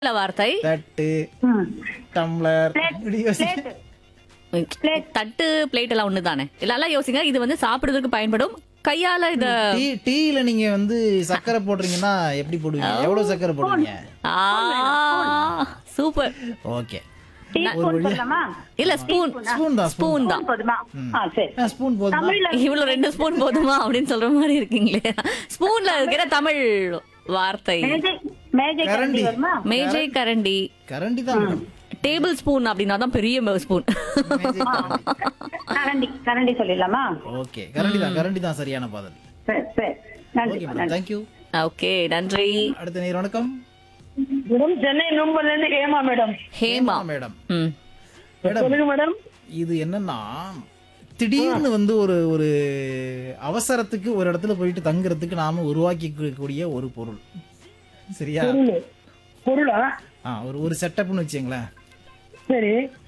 இல்ல வார்த்தை தட்டு ம். டம்ளர் Plate, இப்படி யோசிக்க plate. தட்டு பிளேட் எல்லாம் ஒண்ணுதானே இல்ல யோசிங்க இது வந்து சாப்பிடுறதுக்கு பயன்படும் கையால இத டீ டீல நீங்க வந்து சக்கரை போடுறீங்கன்னா எப்படி போடுவீங்க எவ்வளவு சக்கரை போடுவீங்க ஆ சூப்பர் ஓகே டீ ஸ்பூன் சொல்லலாமா இல்ல ஸ்பூன் ஸ்பூன் தான் ஸ்பூன் ஸ்பூன் தான் போதுமா ஆ சரி ஸ்பூன் போதுமா தமிழ்ல இவ்வளவு ரெண்டு ஸ்பூன் போதுமா அப்படின்னு சொல்ற மாதிரி இருக்கீங்களே ஸ்பூன்ல இருக்கிற தமிழ் வார்த்தை மேஜை மேஜை கரண்டி. கரண்டி வருமா மேஜை கரண்டி கரண்டி தான் மேடம் டேபிள் ஸ்பூன் அப்படின்னா தான் பெரிய ஸ்பூன் கரண்டி கரண்டி சொல்லிடலாமா ஓகே கரண்டி தான் கரண்டி தான் சரியான பதில் சரி சரி நன்றி ஓகே மேடம் தேங்க்யூ ஓகே நன்றி அடுத்த நேர் வணக்கம் மேடம் சென்னை நும்பர்ல இருந்து ஹேமா மேடம் ஹேமா மேடம் ம் மேடம் சொல்லுங்க மேடம் இது என்னன்னா திடீர்னு வந்து ஒரு ஒரு அவசரத்துக்கு ஒரு இடத்துல போயிட்டு தங்குறதுக்கு நாம உருவாக்கி கூடிய ஒரு பொருள் சரியா பொருள் பொருளா ஆ ஒரு ஒரு செட்டப்னு வச்சுங்களேன் சரி